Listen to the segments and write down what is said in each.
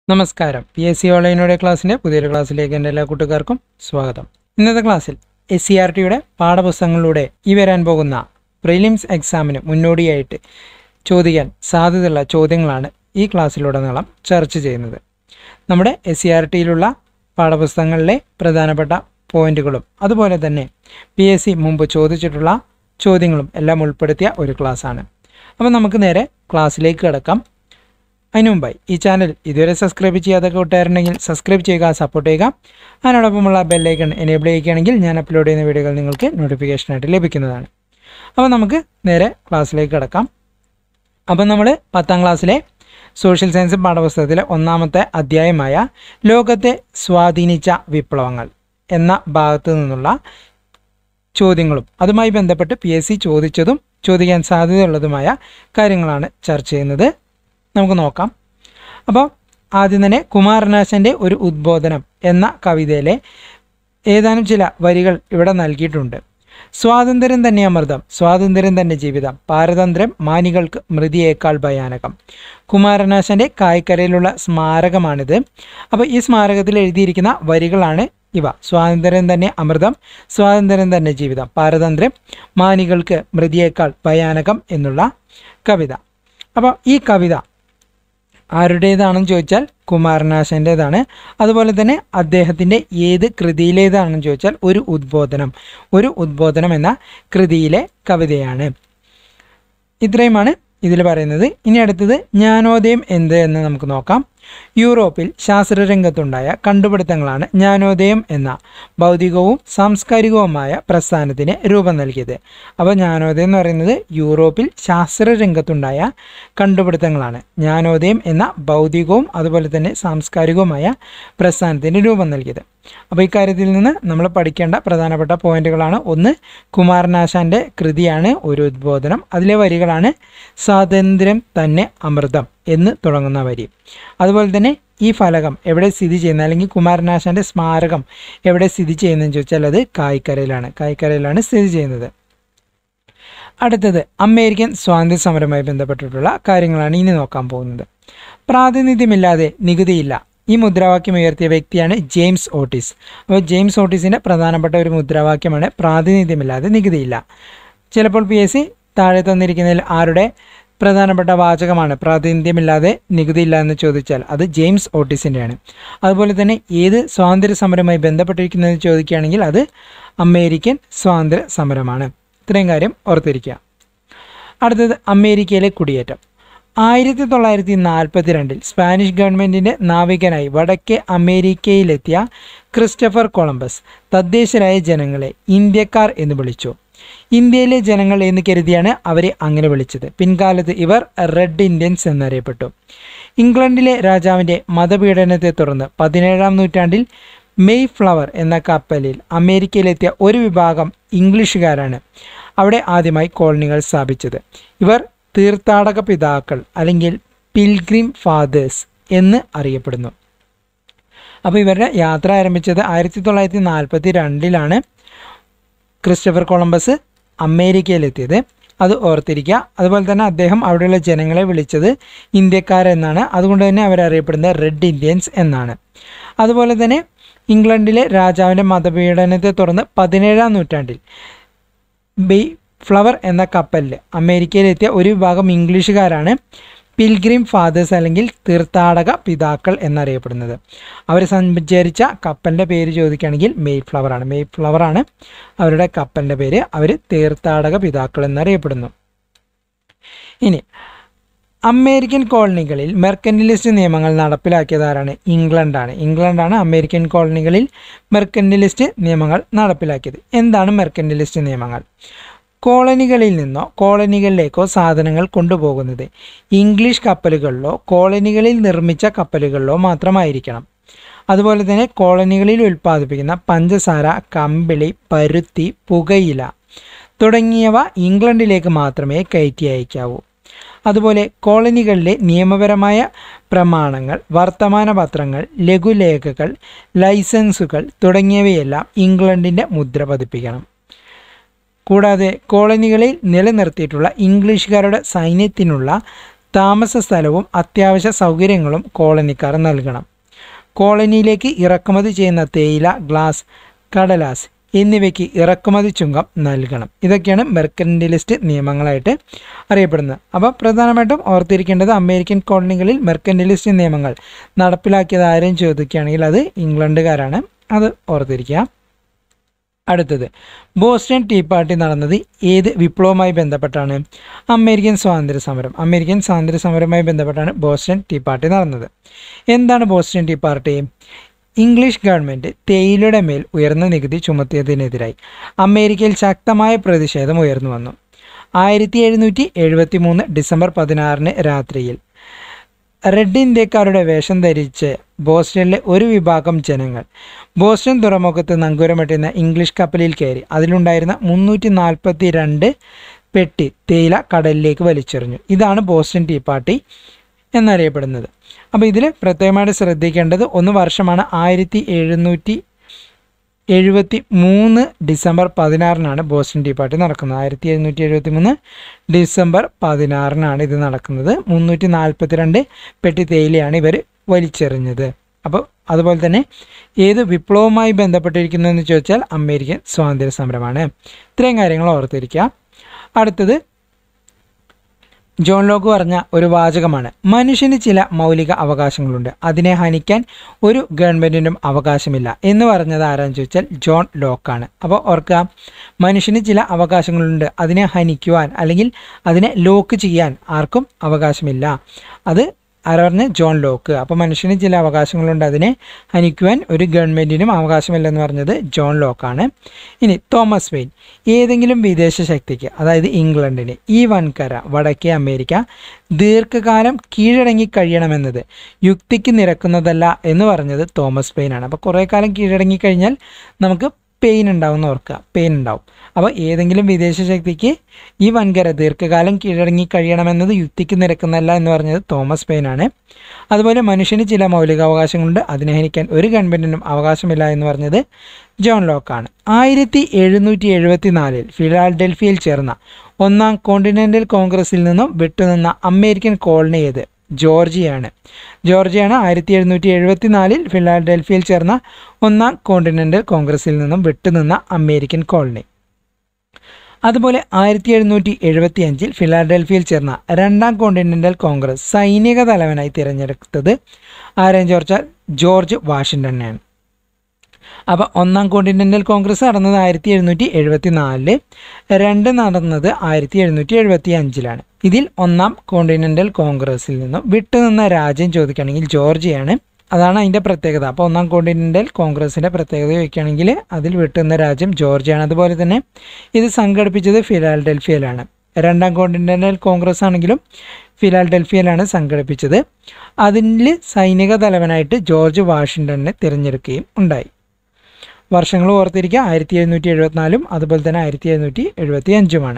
നമസ്കാരം P S C ഓൺലൈനോടെ ക്ലാസ്സിൻ്റെ പുതിയൊരു ക്ലാസ്സിലേക്ക് എൻ്റെ എല്ലാ കൂട്ടുകാർക്കും സ്വാഗതം ഇന്നത്തെ ക്ലാസ്സിൽ എസ് സി ആർ ടിയുടെ പാഠപുസ്തകങ്ങളിലൂടെ ഈ വരാൻ പോകുന്ന പ്രിലിംസ് എക്സാമിന് മുന്നോടിയായിട്ട് ചോദിക്കാൻ സാധ്യതയുള്ള ചോദ്യങ്ങളാണ് ഈ ക്ലാസ്സിലുടനീളം ചർച്ച ചെയ്യുന്നത് നമ്മുടെ എസ് സി ആർ ടിയിലുള്ള പാഠപുസ്തകങ്ങളിലെ പ്രധാനപ്പെട്ട പോയിന്റുകളും അതുപോലെ തന്നെ പി എസ് സി മുമ്പ് ചോദിച്ചിട്ടുള്ള ചോദ്യങ്ങളും എല്ലാം ഉൾപ്പെടുത്തിയ ഒരു ക്ലാസ്സാണ് അപ്പോൾ നമുക്ക് നേരെ ക്ലാസ്സിലേക്ക് കിടക്കാം അതിനു മുമ്പായി ഈ ചാനൽ ഇതുവരെ സബ്സ്ക്രൈബ് ചെയ്യാതെ കൂട്ടുകാരുണ്ടെങ്കിൽ സബ്സ്ക്രൈബ് ചെയ്യുക സപ്പോർട്ട് ചെയ്യുക അതിനോടൊപ്പമുള്ള ബെല്ലൈക്കൺ എനേബിൾ ചെയ്യുകയാണെങ്കിൽ ഞാൻ അപ്ലോഡ് ചെയ്യുന്ന വീഡിയോകൾ നിങ്ങൾക്ക് നോട്ടിഫിക്കേഷനായിട്ട് ലഭിക്കുന്നതാണ് അപ്പോൾ നമുക്ക് നേരെ ക്ലാസ്സിലേക്ക് കിടക്കാം അപ്പം നമ്മൾ പത്താം ക്ലാസ്സിലെ സോഷ്യൽ സയൻസ് പാഠപുസ്തകത്തിലെ ഒന്നാമത്തെ അധ്യായമായ ലോകത്തെ സ്വാധീനിച്ച വിപ്ലവങ്ങൾ എന്ന ഭാഗത്തു നിന്നുള്ള ചോദ്യങ്ങളും അതുമായി ബന്ധപ്പെട്ട് പി എസ് സി ചോദിച്ചതും ചോദിക്കാൻ സാധ്യതയുള്ളതുമായ കാര്യങ്ങളാണ് ചർച്ച ചെയ്യുന്നത് നമുക്ക് നോക്കാം അപ്പോൾ ആദ്യം തന്നെ കുമാരനാശൻ്റെ ഒരു ഉദ്ബോധനം എന്ന കവിതയിലെ ഏതാനും ചില വരികൾ ഇവിടെ നൽകിയിട്ടുണ്ട് സ്വാതന്ത്ര്യം തന്നെ അമൃതം സ്വാതന്ത്ര്യം തന്നെ ജീവിതം പാരതന്ത്ര്യം മാനികൾക്ക് മൃതിയേക്കാൾ ഭയാനകം കുമാരനാശൻ്റെ കായ്ക്കരയിലുള്ള സ്മാരകമാണിത് അപ്പോൾ ഈ സ്മാരകത്തിൽ എഴുതിയിരിക്കുന്ന വരികളാണ് ഇവ സ്വാതന്ത്ര്യം തന്നെ അമൃതം സ്വാതന്ത്ര്യം തന്നെ ജീവിതം പാരതന്ത്ര്യം മാനികൾക്ക് മൃതിയേക്കാൾ ഭയാനകം എന്നുള്ള കവിത അപ്പോൾ ഈ കവിത ആരുടേതാണെന്ന് ചോദിച്ചാൽ കുമാരനാശൻ്റേതാണ് അതുപോലെ തന്നെ അദ്ദേഹത്തിൻ്റെ ഏത് കൃതിയിലേതാണെന്ന് ചോദിച്ചാൽ ഒരു ഉദ്ബോധനം ഒരു ഉദ്ബോധനം എന്ന കൃതിയിലെ കവിതയാണ് ഇത്രയുമാണ് ഇതിൽ പറയുന്നത് ഇനി അടുത്തത് ജ്ഞാനോദയം എന്ത് എന്ന് നമുക്ക് നോക്കാം യൂറോപ്പിൽ ശാസ്ത്രരംഗത്തുണ്ടായ കണ്ടുപിടുത്തങ്ങളാണ് ജ്ഞാനോദയം എന്ന ഭൗതികവും സാംസ്കാരികവുമായ പ്രസ്ഥാനത്തിന് രൂപം നൽകിയത് അപ്പോൾ ജ്ഞാനോദയം എന്ന് പറയുന്നത് യൂറോപ്പിൽ ശാസ്ത്രരംഗത്തുണ്ടായ കണ്ടുപിടുത്തങ്ങളാണ് ജ്ഞാനോദയം എന്ന ഭൗതികവും അതുപോലെ തന്നെ സാംസ്കാരികവുമായ പ്രസ്ഥാനത്തിന് രൂപം നൽകിയത് അപ്പോൾ ഇക്കാര്യത്തിൽ നിന്ന് നമ്മൾ പഠിക്കേണ്ട പ്രധാനപ്പെട്ട പോയിന്റുകളാണ് ഒന്ന് കുമാരനാശാൻ്റെ കൃതിയാണ് ഒരു ഉദ്ബോധനം അതിലെ വരികളാണ് സ്വാതന്ത്ര്യം തന്നെ അമൃതം എന്ന് തുടങ്ങുന്ന വരി അതുപോലെ തന്നെ ഈ ഫലകം എവിടെ സ്ഥിതി ചെയ്യുന്നത് അല്ലെങ്കിൽ കുമാരനാശാൻ്റെ സ്മാരകം എവിടെ സ്ഥിതി ചെയ്യുന്നതെന്ന് ചോദിച്ചാൽ അത് കായ്ക്കരയിലാണ് കായ്ക്കരയിലാണ് സ്ഥിതി ചെയ്യുന്നത് അടുത്തത് അമേരിക്കൻ സ്വാതന്ത്ര്യ സമരവുമായി ബന്ധപ്പെട്ടിട്ടുള്ള കാര്യങ്ങളാണ് ഇനി നോക്കാൻ പോകുന്നത് പ്രാതിനിധ്യമില്ലാതെ നികുതിയില്ല ഈ മുദ്രാവാക്യം ഉയർത്തിയ വ്യക്തിയാണ് ജെയിംസ് ഓട്ടിസ് അപ്പോൾ ജെയിംസ് ഓട്ടിസിൻ്റെ പ്രധാനപ്പെട്ട ഒരു മുദ്രാവാക്യമാണ് പ്രാതിനിധ്യമില്ലാതെ നികുതിയില്ല ചിലപ്പോൾ പി എസ് സി താഴെ തന്നിരിക്കുന്നതിൽ ആരുടെ പ്രധാനപ്പെട്ട വാചകമാണ് പ്രാതിനിധ്യമില്ലാതെ നികുതിയില്ല എന്ന് ചോദിച്ചാൽ അത് ജെയിംസ് ഓട്ടിസിൻ്റെയാണ് അതുപോലെ തന്നെ ഏത് സ്വാതന്ത്ര്യ സമരവുമായി ബന്ധപ്പെട്ടിരിക്കുന്നതെന്ന് ചോദിക്കുകയാണെങ്കിൽ അത് അമേരിക്കൻ സ്വാതന്ത്ര്യ സമരമാണ് ഇത്രയും കാര്യം ഓർത്തിരിക്കുക അടുത്തത് അമേരിക്കയിലെ കുടിയേറ്റം ആയിരത്തി തൊള്ളായിരത്തി നാൽപ്പത്തി രണ്ടിൽ സ്പാനിഷ് ഗവൺമെൻറ്റിൻ്റെ നാവികനായി വടക്കേ അമേരിക്കയിലെത്തിയ ക്രിസ്റ്റഫർ കൊളംബസ് തദ്ദേശരായ ജനങ്ങളെ ഇന്ത്യക്കാർ എന്ന് വിളിച്ചു ഇന്ത്യയിലെ ജനങ്ങൾ എന്ന് കരുതിയാണ് അവരെ അങ്ങനെ വിളിച്ചത് പിൻകാലത്ത് ഇവർ റെഡ് ഇന്ത്യൻസ് എന്നറിയപ്പെട്ടു ഇംഗ്ലണ്ടിലെ രാജാവിൻ്റെ മതപീഡനത്തെ തുടർന്ന് പതിനേഴാം നൂറ്റാണ്ടിൽ മെയ് ഫ്ലവർ എന്ന കപ്പലിൽ അമേരിക്കയിലെത്തിയ ഒരു വിഭാഗം ഇംഗ്ലീഷുകാരാണ് അവിടെ ആദ്യമായി കോളനികൾ സ്ഥാപിച്ചത് ഇവർ തീർത്ഥാടക പിതാക്കൾ അല്ലെങ്കിൽ പിൽഗ്രിം ഫാദേഴ്സ് എന്ന് അറിയപ്പെടുന്നു അപ്പോൾ ഇവരുടെ യാത്ര ആരംഭിച്ചത് ആയിരത്തി തൊള്ളായിരത്തി നാൽപ്പത്തി രണ്ടിലാണ് ക്രിസ്റ്റഫർ കൊളംബസ് അമേരിക്കയിലെത്തിയത് അത് ഓർത്തിരിക്കുക അതുപോലെ തന്നെ അദ്ദേഹം അവിടെയുള്ള ജനങ്ങളെ വിളിച്ചത് ഇന്ത്യക്കാരെന്നാണ് അതുകൊണ്ട് തന്നെ അവരറിയപ്പെടുന്നത് റെഡ് ഇന്ത്യൻസ് എന്നാണ് അതുപോലെ തന്നെ ഇംഗ്ലണ്ടിലെ രാജാവിൻ്റെ മതപീഡനത്തെ തുടർന്ന് പതിനേഴാം നൂറ്റാണ്ടിൽ ബെയ് ഫ്ലവർ എന്ന കപ്പലിൽ അമേരിക്കയിലെത്തിയ ഒരു വിഭാഗം ഇംഗ്ലീഷുകാരാണ് പിൽഗ്രിം ഫാദേഴ്സ് അല്ലെങ്കിൽ തീർത്ഥാടക പിതാക്കൾ എന്നറിയപ്പെടുന്നത് അവർ സഞ്ചരിച്ച കപ്പലിൻ്റെ പേര് ചോദിക്കുകയാണെങ്കിൽ മെയ് ഫ്ലവർ ആണ് മെയ് ഫ്ലവർ ആണ് അവരുടെ കപ്പലിൻ്റെ പേര് അവർ തീർത്ഥാടക പിതാക്കൾ എന്നറിയപ്പെടുന്നു ഇനി അമേരിക്കൻ കോളനികളിൽ മെർക്കൻറ്റലിസ്റ്റ് നിയമങ്ങൾ നടപ്പിലാക്കിയതാരാണ് ഇംഗ്ലണ്ടാണ് ഇംഗ്ലണ്ടാണ് അമേരിക്കൻ കോളനികളിൽ മെർക്കൻറ്റലിസ്റ്റ് നിയമങ്ങൾ നടപ്പിലാക്കിയത് എന്താണ് മെർക്കൻറ്റലിസ്റ്റ് നിയമങ്ങൾ കോളനികളിൽ നിന്നോ കോളനികളിലേക്കോ സാധനങ്ങൾ കൊണ്ടുപോകുന്നത് ഇംഗ്ലീഷ് കപ്പലുകളിലോ കോളനികളിൽ നിർമ്മിച്ച കപ്പലുകളിലോ മാത്രമായിരിക്കണം അതുപോലെ തന്നെ കോളനികളിൽ ഉൽപ്പാദിപ്പിക്കുന്ന പഞ്ചസാര കമ്പിളി പരുത്തി പുകയില തുടങ്ങിയവ ഇംഗ്ലണ്ടിലേക്ക് മാത്രമേ കയറ്റി അയക്കാവൂ അതുപോലെ കോളനികളിലെ നിയമപരമായ പ്രമാണങ്ങൾ വർത്തമാന പത്രങ്ങൾ ലഘുലേഖകൾ ലൈസൻസുകൾ തുടങ്ങിയവയെല്ലാം ഇംഗ്ലണ്ടിൻ്റെ മുദ്ര പതിപ്പിക്കണം കൂടാതെ കോളനികളിൽ നിലനിർത്തിയിട്ടുള്ള ഇംഗ്ലീഷുകാരുടെ സൈന്യത്തിനുള്ള താമസ സ്ഥലവും അത്യാവശ്യ സൗകര്യങ്ങളും കോളനിക്കാർ നൽകണം കോളനിയിലേക്ക് ഇറക്കുമതി ചെയ്യുന്ന തേയില ഗ്ലാസ് കടലാസ് എന്നിവയ്ക്ക് ഇറക്കുമതി ചുങ്കം നൽകണം ഇതൊക്കെയാണ് മെർക്കൻറ്റലിസ്റ്റ് നിയമങ്ങളായിട്ട് അറിയപ്പെടുന്നത് അപ്പോൾ പ്രധാനമായിട്ടും ഓർത്തിരിക്കേണ്ടത് അമേരിക്കൻ കോളനികളിൽ മെർക്കൻറ്റലിസ്റ്റ് നിയമങ്ങൾ നടപ്പിലാക്കിയത് ആരെയും ചോദിക്കുകയാണെങ്കിൽ അത് ഇംഗ്ലണ്ടുകാരാണ് അത് ഓർത്തിരിക്കുക അടുത്തത് ബോസ്റ്റൺ ടീ പാർട്ടി നടന്നത് ഏത് വിപ്ലവവുമായി ബന്ധപ്പെട്ടാണ് അമേരിക്കൻ സ്വാതന്ത്ര്യ സമരം അമേരിക്കൻ സ്വാതന്ത്ര്യ സമരവുമായി ബന്ധപ്പെട്ടാണ് ബോസ്റ്റൺ ടീ പാർട്ടി നടന്നത് എന്താണ് Boston Tea Party English government തേയിലയുടെ മേൽ ഉയർന്ന നികുതി ചുമത്തിയതിനെതിരായി അമേരിക്കയിൽ ശക്തമായ പ്രതിഷേധം ഉയർന്നു വന്നു ആയിരത്തി എഴുന്നൂറ്റി എഴുപത്തി മൂന്ന് ഡിസംബർ പതിനാറിന് രാത്രിയിൽ റെഡ് ഇന്ത്യക്കാരുടെ വേഷം ധരിച്ച് ബോസ്റ്റണിലെ ഒരു വിഭാഗം ജനങ്ങൾ ബോസ്റ്റൺ തുറമുഖത്ത് നങ്കൂരമിട്ടുന്ന ഇംഗ്ലീഷ് കപ്പലിൽ കയറി അതിലുണ്ടായിരുന്ന മുന്നൂറ്റി നാൽപ്പത്തി രണ്ട് പെട്ടി തേയില കടലിലേക്ക് വലിച്ചെറിഞ്ഞു ഇതാണ് ബോസ്റ്റൺ ടീ പാർട്ടി എന്നറിയപ്പെടുന്നത് അപ്പോൾ ഇതിൽ പ്രത്യേകമായിട്ട് ശ്രദ്ധിക്കേണ്ടത് ഒന്ന് വർഷമാണ് ആയിരത്തി എഴുന്നൂറ്റി എഴുപത്തി മൂന്ന് ഡിസംബർ പതിനാറിനാണ് ബോസ്റ്റൺ ടീ പാർട്ടി നടക്കുന്നത് ആയിരത്തി എഴുന്നൂറ്റി എഴുപത്തി മൂന്ന് ഡിസംബർ പതിനാറിനാണ് ഇത് നടക്കുന്നത് മുന്നൂറ്റി നാൽപ്പത്തിരണ്ട് പെട്ടി തേയിലയാണ് ഇവർ വലിച്ചെറിഞ്ഞത് അപ്പോൾ അതുപോലെ തന്നെ ഏത് വിപ്ലവവുമായി ബന്ധപ്പെട്ടിരിക്കുന്നു എന്ന് ചോദിച്ചാൽ അമേരിക്കൻ സ്വാതന്ത്ര്യ സമരമാണ് ഇത്രയും കാര്യങ്ങൾ ഓർത്തിരിക്കുക അടുത്തത് ജോൺ ലോക്ക് പറഞ്ഞ ഒരു വാചകമാണ് മനുഷ്യന് ചില മൗലിക അവകാശങ്ങളുണ്ട് അതിനെ ഹനിക്കാൻ ഒരു ഗവൺമെൻറ്റിനും അവകാശമില്ല എന്ന് പറഞ്ഞത് ആരാന്ന് ചോദിച്ചാൽ ജോൺ ലോക്കാണ് അപ്പോൾ ഓർക്കുക മനുഷ്യന് ചില അവകാശങ്ങളുണ്ട് അതിനെ ഹനിക്കുവാൻ അല്ലെങ്കിൽ അതിനെ ലോക്ക് ചെയ്യാൻ ആർക്കും അവകാശമില്ല അത് ആരാ പറഞ്ഞ ജോൺ ലോക്ക് അപ്പോൾ മനുഷ്യന് ചില അവകാശങ്ങളുണ്ട് അതിനെ ഹനിക്കുവാൻ ഒരു ഗവൺമെൻറ്റിനും അവകാശമില്ലെന്ന് പറഞ്ഞത് ജോൺ ലോക്കാണ് ഇനി തോമസ് വെയിൻ ഏതെങ്കിലും വിദേശ ശക്തിക്ക് അതായത് ഇംഗ്ലണ്ടിന് ഈ വൻകര വടക്കേ അമേരിക്ക ദീർഘകാലം കീഴടങ്ങി കഴിയണമെന്നത് യുക്തിക്ക് നിരക്കുന്നതല്ല എന്ന് പറഞ്ഞത് തോമസ് പെയിനാണ് അപ്പോൾ കുറേ കാലം കീഴടങ്ങി കഴിഞ്ഞാൽ നമുക്ക് പെയിൻ ഉണ്ടാവുമെന്ന് ഓർക്കുക പെയിൻ ഉണ്ടാവും അപ്പോൾ ഏതെങ്കിലും വിദേശ ശക്തിക്ക് ഈ വൻകര ദീർഘകാലം കീഴടങ്ങി കഴിയണമെന്നത് യുക്തിക്ക് നിരക്കുന്നതല്ല എന്ന് പറഞ്ഞത് തോമസ് പെയിനാണ് അതുപോലെ മനുഷ്യന് ചില മൗലികാവകാശങ്ങളുണ്ട് അതിനെ ഹനിക്കാൻ ഒരു ഗവൺമെൻറ്റിനും അവകാശമില്ല എന്ന് പറഞ്ഞത് ജോൺ ലോക്കാണ് ആയിരത്തി എഴുന്നൂറ്റി എഴുപത്തി നാലിൽ ഫിലാഡൽഫിയയിൽ ചേർന്ന ഒന്നാം കോണ്ടിനെൻ്റൽ കോൺഗ്രസിൽ നിന്നും വിട്ടുനിന്ന അമേരിക്കൻ കോളനി ഏത് ജോർജിയാണ് ജോർജിയാണ് ആയിരത്തി എഴുന്നൂറ്റി എഴുപത്തി നാലിൽ ഫിലാഡൽഫിയയിൽ ചേർന്ന ഒന്നാം കോണ്ടിനെൻ്റൽ കോൺഗ്രസിൽ നിന്നും വിട്ടുനിന്ന അമേരിക്കൻ കോളനി അതുപോലെ ആയിരത്തി എഴുന്നൂറ്റി എഴുപത്തി അഞ്ചിൽ ഫിലാഡൽഫിയയിൽ ചേർന്ന രണ്ടാം കോണ്ടിനെൻ്റൽ കോൺഗ്രസ് സൈനിക തലവനായി തിരഞ്ഞെടുത്തത് ആരെയും ചോദിച്ചാൽ ജോർജ് വാഷിങ്ടനെയാണ് അപ്പോൾ ഒന്നാം കോണ്ടിനെൻ്റൽ കോൺഗ്രസ് നടന്നത് ആയിരത്തി എഴുന്നൂറ്റി എഴുപത്തി നാലില് രണ്ട് നടന്നത് ആയിരത്തി എഴുന്നൂറ്റി എഴുപത്തി അഞ്ചിലാണ് ഇതിൽ ഒന്നാം കോണ്ടിനെൻ്റൽ കോൺഗ്രസിൽ നിന്നും വിട്ടുനിന്ന രാജ്യം ചോദിക്കുകയാണെങ്കിൽ ജോർജിയാണ് അതാണ് അതിൻ്റെ പ്രത്യേകത അപ്പോൾ ഒന്നാം കോണ്ടിനെൻ്റൽ കോൺഗ്രസിൻ്റെ പ്രത്യേകത ചോദിക്കുകയാണെങ്കിൽ അതിൽ വിട്ടുനിന്ന രാജ്യം ജോർജിയാണ് അതുപോലെ തന്നെ ഇത് സംഘടിപ്പിച്ചത് ഫിലാഡൽഫിയയിലാണ് രണ്ടാം കോണ്ടിനെൻ്റൽ കോൺഗ്രസ് ആണെങ്കിലും ഫിലാഡൽഫിയയിലാണ് സംഘടിപ്പിച്ചത് അതിൽ സൈനിക തലവനായിട്ട് ജോർജ് വാഷിങ്ടണിനെ തിരഞ്ഞെടുക്കുകയും ഉണ്ടായി വർഷങ്ങൾ ഓർത്തിരിക്കുക ആയിരത്തി എഴുന്നൂറ്റി എഴുപത്തിനാലും അതുപോലെ തന്നെ ആയിരത്തി എഴുന്നൂറ്റി എഴുപത്തി അഞ്ചുമാണ്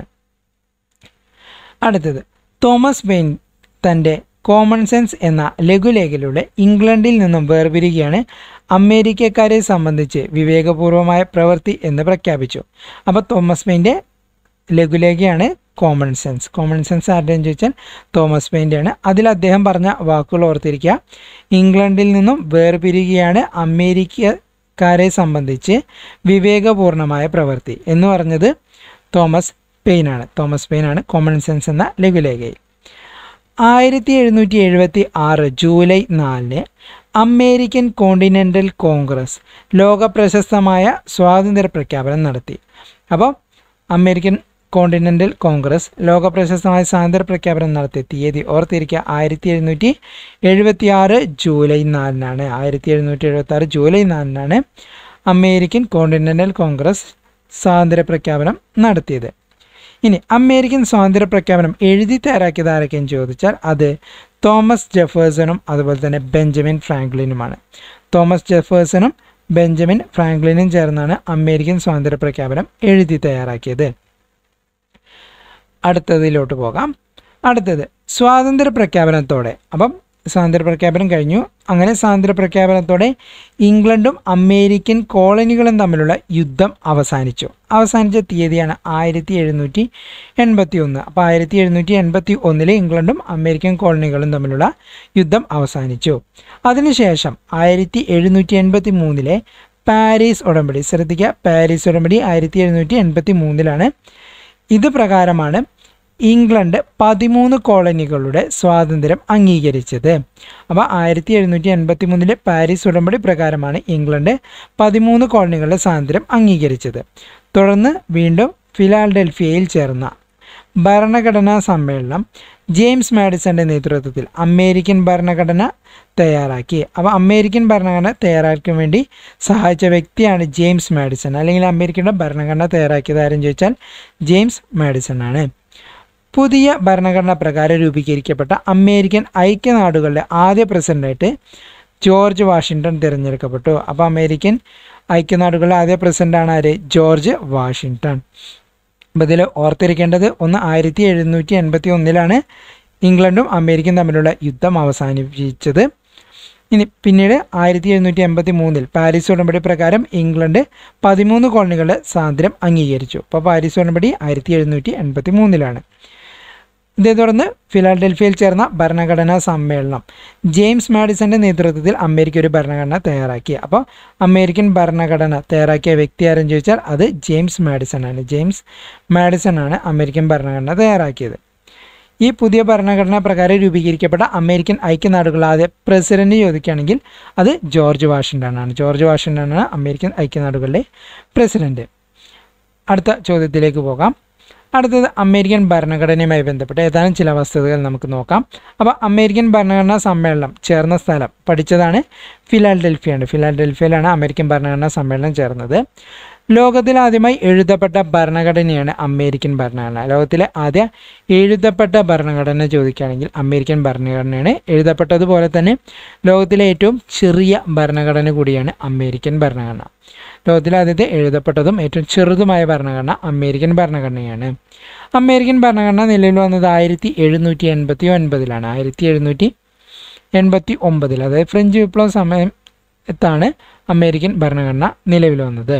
അടുത്തത് തോമസ് വെയിൻ തൻ്റെ കോമൺ സെൻസ് എന്ന ലഘുലേഖയിലൂടെ ഇംഗ്ലണ്ടിൽ നിന്നും വേർപിരിക്കുകയാണ് അമേരിക്കക്കാരെ സംബന്ധിച്ച് വിവേകപൂർവമായ പ്രവൃത്തി എന്ന് പ്രഖ്യാപിച്ചു അപ്പോൾ തോമസ് വെയിൻ്റെ ലഘുലേഖയാണ് കോമൺ സെൻസ് കോമൺ സെൻസ് ആരുടെയും ചോദിച്ചാൽ തോമസ് പെയിൻ്റെയാണ് അതിൽ അദ്ദേഹം പറഞ്ഞ വാക്കുകൾ ഓർത്തിരിക്കുക ഇംഗ്ലണ്ടിൽ നിന്നും വേർപിരിക്കുകയാണ് അമേരിക്കക്കാരെ സംബന്ധിച്ച് വിവേകപൂർണമായ പ്രവൃത്തി എന്ന് പറഞ്ഞത് തോമസ് പെയിനാണ് തോമസ് പെയിനാണ് കോമൺ സെൻസ് എന്ന ലഘുലേഖയിൽ ആയിരത്തി എഴുന്നൂറ്റി എഴുപത്തി ആറ് ജൂലൈ നാലിന് അമേരിക്കൻ കോണ്ടിനെൻ്റൽ കോൺഗ്രസ് ലോക പ്രശസ്തമായ സ്വാതന്ത്ര്യ പ്രഖ്യാപനം നടത്തി അപ്പോൾ അമേരിക്കൻ കോണ്ടിനെൻ്റൽ കോൺഗ്രസ് ലോക പ്രശസ്തമായ സ്വാതന്ത്ര്യ പ്രഖ്യാപനം നടത്തിയ തീയതി ഓർത്തിരിക്കുക ആയിരത്തി എഴുന്നൂറ്റി എഴുപത്തി ആറ് ജൂലൈ നാലിനാണ് ആയിരത്തി എഴുന്നൂറ്റി എഴുപത്തി ആറ് ജൂലൈ നാലിനാണ് അമേരിക്കൻ കോണ്ടിനെൻ്റൽ കോൺഗ്രസ് സ്വാതന്ത്ര്യ പ്രഖ്യാപനം നടത്തിയത് ഇനി അമേരിക്കൻ സ്വാതന്ത്ര്യ പ്രഖ്യാപനം എഴുതി തയ്യാറാക്കിയത് ആരൊക്കെയെന്ന് ചോദിച്ചാൽ അത് തോമസ് ജെഫേഴ്സണും അതുപോലെ തന്നെ ബെഞ്ചമിൻ ഫ്രാങ്ക്ലിനുമാണ് തോമസ് ജെഫേഴ്സണും ബെഞ്ചമിൻ ഫ്രാങ്ക്ലിനും ചേർന്നാണ് അമേരിക്കൻ സ്വാതന്ത്ര്യ പ്രഖ്യാപനം എഴുതി തയ്യാറാക്കിയത് അടുത്തതിലോട്ട് പോകാം അടുത്തത് സ്വാതന്ത്ര്യ പ്രഖ്യാപനത്തോടെ അപ്പം സ്വാതന്ത്ര്യ പ്രഖ്യാപനം കഴിഞ്ഞു അങ്ങനെ സ്വാതന്ത്ര്യ പ്രഖ്യാപനത്തോടെ ഇംഗ്ലണ്ടും അമേരിക്കൻ കോളനികളും തമ്മിലുള്ള യുദ്ധം അവസാനിച്ചു അവസാനിച്ച തീയതിയാണ് ആയിരത്തി എഴുന്നൂറ്റി എൺപത്തി ഒന്ന് അപ്പോൾ ആയിരത്തി എഴുന്നൂറ്റി എൺപത്തി ഒന്നിൽ ഇംഗ്ലണ്ടും അമേരിക്കൻ കോളനികളും തമ്മിലുള്ള യുദ്ധം അവസാനിച്ചു അതിനുശേഷം ആയിരത്തി എഴുന്നൂറ്റി എൺപത്തി മൂന്നിലെ പാരീസ് ഉടമ്പടി ശ്രദ്ധിക്കുക പാരീസ് ഉടമ്പടി ആയിരത്തി എഴുന്നൂറ്റി എൺപത്തി മൂന്നിലാണ് ഇത് പ്രകാരമാണ് ഇംഗ്ലണ്ട് പതിമൂന്ന് കോളനികളുടെ സ്വാതന്ത്ര്യം അംഗീകരിച്ചത് അപ്പോൾ ആയിരത്തി എഴുന്നൂറ്റി എൺപത്തി മൂന്നിലെ പാരീസ് ഉടമ്പടി പ്രകാരമാണ് ഇംഗ്ലണ്ട് പതിമൂന്ന് കോളനികളുടെ സ്വാതന്ത്ര്യം അംഗീകരിച്ചത് തുടർന്ന് വീണ്ടും ഫിലാഡൽഫിയയിൽ ചേർന്ന ഭരണഘടനാ സമ്മേളനം ജെയിംസ് മാഡിസന്റെ നേതൃത്വത്തിൽ അമേരിക്കൻ ഭരണഘടന തയ്യാറാക്കി അപ്പോൾ അമേരിക്കൻ ഭരണഘടന തയ്യാറാക്കാൻ വേണ്ടി സഹായിച്ച വ്യക്തിയാണ് ജെയിംസ് മാഡിസൺ അല്ലെങ്കിൽ അമേരിക്കയുടെ ഭരണഘടന തയ്യാറാക്കിയത് ആരും ചോദിച്ചാൽ ജെയിംസ് മാഡിസൺ ആണ് പുതിയ ഭരണഘടന പ്രകാരം രൂപീകരിക്കപ്പെട്ട അമേരിക്കൻ ഐക്യനാടുകളുടെ ആദ്യ പ്രസിഡന്റായിട്ട് ജോർജ് വാഷിങ്ടൺ തിരഞ്ഞെടുക്കപ്പെട്ടു അപ്പോൾ അമേരിക്കൻ ഐക്യനാടുകളുടെ ആദ്യ പ്രസിഡന്റാണ് ആര് ജോർജ് വാഷിങ്ടൺ അപ്പോൾ ഇതിൽ ഓർത്തിരിക്കേണ്ടത് ഒന്ന് ആയിരത്തി എഴുന്നൂറ്റി എൺപത്തി ഒന്നിലാണ് ഇംഗ്ലണ്ടും അമേരിക്കയും തമ്മിലുള്ള യുദ്ധം അവസാനിപ്പിച്ചത് ഇനി പിന്നീട് ആയിരത്തി എഴുന്നൂറ്റി എൺപത്തി മൂന്നിൽ പാരീസ് ഉടമ്പടി പ്രകാരം ഇംഗ്ലണ്ട് പതിമൂന്ന് കോളനികളുടെ സ്വാതന്ത്ര്യം അംഗീകരിച്ചു അപ്പോൾ പാരീസ് ഉടമ്പടി ആയിരത്തി എഴുന്നൂറ്റി എൺപത്തി മൂന്നിലാണ് ഇതേ തുടർന്ന് ഫിലാഡൽഫിയയിൽ ചേർന്ന ഭരണഘടനാ സമ്മേളനം ജെയിംസ് മാഡിസന്റെ നേതൃത്വത്തിൽ അമേരിക്ക ഒരു ഭരണഘടന തയ്യാറാക്കി അപ്പോൾ അമേരിക്കൻ ഭരണഘടന തയ്യാറാക്കിയ വ്യക്തി ആരെന്ന് ചോദിച്ചാൽ അത് ജെയിംസ് മാഡിസൺ ആണ് ജെയിംസ് മാഡിസൺ ആണ് അമേരിക്കൻ ഭരണഘടന തയ്യാറാക്കിയത് ഈ പുതിയ ഭരണഘടന പ്രകാരം രൂപീകരിക്കപ്പെട്ട അമേരിക്കൻ ഐക്യനാടുകൾ ആദ്യ പ്രസിഡന്റ് ചോദിക്കുകയാണെങ്കിൽ അത് ജോർജ് വാഷിങ്ടൺ ആണ് ജോർജ് വാഷിങ്ടൺ ആണ് അമേരിക്കൻ ഐക്യനാടുകളുടെ പ്രസിഡന്റ് അടുത്ത ചോദ്യത്തിലേക്ക് പോകാം അടുത്തത് അമേരിക്കൻ ഭരണഘടനയുമായി ബന്ധപ്പെട്ട ഏതാനും ചില വസ്തുതകൾ നമുക്ക് നോക്കാം അപ്പോൾ അമേരിക്കൻ ഭരണഘടനാ സമ്മേളനം ചേർന്ന സ്ഥലം പഠിച്ചതാണ് ഫിലാഡൽഫിയാണ് ഫിലാഡൽഫിയയിലാണ് അമേരിക്കൻ ഭരണഘടനാ സമ്മേളനം ചേർന്നത് ലോകത്തിൽ ആദ്യമായി എഴുതപ്പെട്ട ഭരണഘടനയാണ് അമേരിക്കൻ ഭരണഘടന ലോകത്തിലെ ആദ്യ എഴുതപ്പെട്ട ഭരണഘടന ചോദിക്കുകയാണെങ്കിൽ അമേരിക്കൻ ഭരണഘടനയാണ് എഴുതപ്പെട്ടതുപോലെ തന്നെ ലോകത്തിലെ ഏറ്റവും ചെറിയ ഭരണഘടന കൂടിയാണ് അമേരിക്കൻ ഭരണഘടന ലോകത്തിലെ ആദ്യത്തെ എഴുതപ്പെട്ടതും ഏറ്റവും ചെറുതുമായ ഭരണഘടന അമേരിക്കൻ ഭരണഘടനയാണ് അമേരിക്കൻ ഭരണഘടന നിലവിൽ വന്നത് ആയിരത്തി എഴുന്നൂറ്റി എൺപത്തി ഒൻപതിലാണ് ആയിരത്തി എഴുന്നൂറ്റി എൺപത്തി ഒമ്പതിൽ അതായത് ഫ്രഞ്ച് വിപ്ലവ സമയത്താണ് അമേരിക്കൻ ഭരണഘടന നിലവിൽ വന്നത്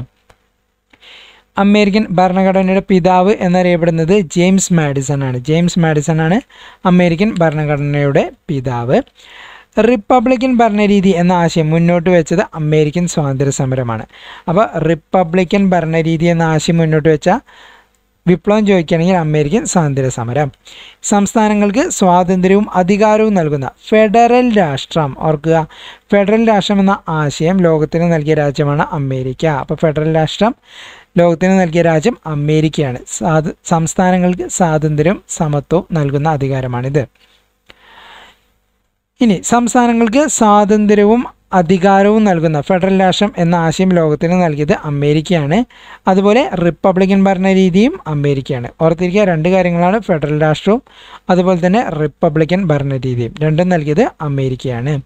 അമേരിക്കൻ ഭരണഘടനയുടെ പിതാവ് എന്നറിയപ്പെടുന്നത് ജെയിംസ് മാഡിസൺ ആണ് ജെയിംസ് മാഡിസൺ ആണ് അമേരിക്കൻ ഭരണഘടനയുടെ പിതാവ് റിപ്പബ്ലിക്കൻ ഭരണരീതി എന്ന ആശയം മുന്നോട്ട് വെച്ചത് അമേരിക്കൻ സ്വാതന്ത്ര്യ സമരമാണ് അപ്പോൾ റിപ്പബ്ലിക്കൻ ഭരണരീതി എന്ന ആശയം മുന്നോട്ട് വെച്ച വിപ്ലവം ചോദിക്കുകയാണെങ്കിൽ അമേരിക്കൻ സ്വാതന്ത്ര്യ സമരം സംസ്ഥാനങ്ങൾക്ക് സ്വാതന്ത്ര്യവും അധികാരവും നൽകുന്ന ഫെഡറൽ രാഷ്ട്രം ഓർക്കുക ഫെഡറൽ രാഷ്ട്രം എന്ന ആശയം ലോകത്തിന് നൽകിയ രാജ്യമാണ് അമേരിക്ക അപ്പോൾ ഫെഡറൽ രാഷ്ട്രം ലോകത്തിന് നൽകിയ രാജ്യം അമേരിക്കയാണ് സ്വാത സംസ്ഥാനങ്ങൾക്ക് സ്വാതന്ത്ര്യവും സമത്വവും നൽകുന്ന അധികാരമാണിത് ഇനി സംസ്ഥാനങ്ങൾക്ക് സ്വാതന്ത്ര്യവും അധികാരവും നൽകുന്ന ഫെഡറൽ രാഷ്ട്രം എന്ന ആശയം ലോകത്തിന് നൽകിയത് അമേരിക്കയാണ് അതുപോലെ റിപ്പബ്ലിക്കൻ ഭരണരീതിയും അമേരിക്കയാണ് ഓർത്തിരിക്കുക രണ്ട് കാര്യങ്ങളാണ് ഫെഡറൽ രാഷ്ട്രവും അതുപോലെ തന്നെ റിപ്പബ്ലിക്കൻ ഭരണരീതിയും രണ്ടും നൽകിയത് അമേരിക്കയാണ്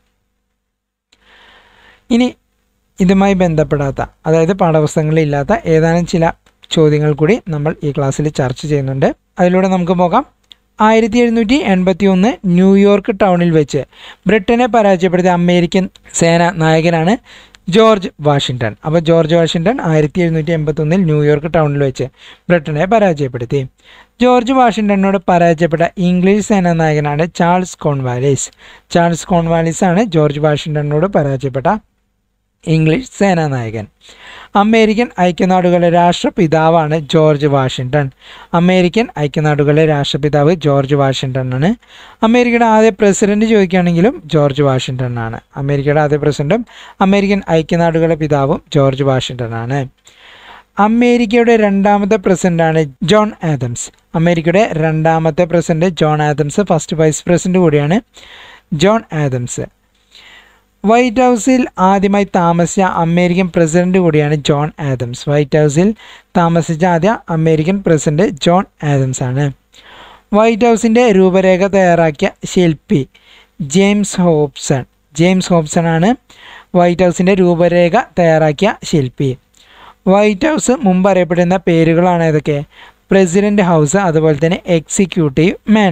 ഇനി ഇതുമായി ബന്ധപ്പെടാത്ത അതായത് പാഠപുസ്തകങ്ങളിൽ ഇല്ലാത്ത ഏതാനും ചില ചോദ്യങ്ങൾ കൂടി നമ്മൾ ഈ ക്ലാസ്സിൽ ചർച്ച ചെയ്യുന്നുണ്ട് അതിലൂടെ നമുക്ക് പോകാം ആയിരത്തി എഴുന്നൂറ്റി എൺപത്തി ഒന്ന് ന്യൂയോർക്ക് ടൗണിൽ വെച്ച് ബ്രിട്ടനെ പരാജയപ്പെടുത്തിയ അമേരിക്കൻ സേന നായകനാണ് ജോർജ് വാഷിങ്ടൺ അപ്പോൾ ജോർജ് വാഷിങ്ടൺ ആയിരത്തി എഴുന്നൂറ്റി എൺപത്തി ഒന്നിൽ ന്യൂയോർക്ക് ടൗണിൽ വെച്ച് ബ്രിട്ടനെ പരാജയപ്പെടുത്തി ജോർജ് വാഷിങ്ടണിനോട് പരാജയപ്പെട്ട ഇംഗ്ലീഷ് സേനാ നായകനാണ് ചാൾസ് കോൺവാലിസ് ചാൾസ് കോൺവാലിസ് ആണ് ജോർജ് വാഷിങ്ടണിനോട് പരാജയപ്പെട്ട ഇംഗ്ലീഷ് സേനാനായകൻ അമേരിക്കൻ ഐക്യനാടുകളുടെ രാഷ്ട്രപിതാവാണ് ജോർജ് വാഷിങ്ടൺ അമേരിക്കൻ ഐക്യനാടുകളുടെ രാഷ്ട്രപിതാവ് ജോർജ് വാഷിങ്ടൺ ആണ് അമേരിക്കയുടെ ആദ്യ പ്രസിഡന്റ് ചോദിക്കുകയാണെങ്കിലും ജോർജ് വാഷിങ്ടൺ ആണ് അമേരിക്കയുടെ ആദ്യ പ്രസിഡന്റും അമേരിക്കൻ ഐക്യനാടുകളുടെ പിതാവും ജോർജ് വാഷിങ്ടൺ ആണ് അമേരിക്കയുടെ രണ്ടാമത്തെ പ്രസിഡന്റാണ് ജോൺ ആദംസ് അമേരിക്കയുടെ രണ്ടാമത്തെ president John Adams first vice president കൂടിയാണ് ജോൺ ആദംസ് വൈറ്റ് ഹൗസിൽ ആദ്യമായി താമസിച്ച അമേരിക്കൻ പ്രസിഡന്റ് കൂടിയാണ് ജോൺ ആദംസ് വൈറ്റ് ഹൗസിൽ താമസിച്ച ആദ്യ അമേരിക്കൻ പ്രസിഡന്റ് ജോൺ ആദംസ് ആണ് വൈറ്റ് ഹൗസിൻ്റെ രൂപരേഖ തയ്യാറാക്കിയ ശില്പി ജെയിംസ് ഹോബ്സൺ ജെയിംസ് ഹോബ്സൺ ആണ് വൈറ്റ് ഹൗസിൻ്റെ രൂപരേഖ തയ്യാറാക്കിയ ശില്പി വൈറ്റ് ഹൗസ് മുമ്പ് അറിയപ്പെടുന്ന പേരുകളാണ് ഏതൊക്കെ പ്രസിഡന്റ് ഹൗസ് അതുപോലെ തന്നെ executive mansion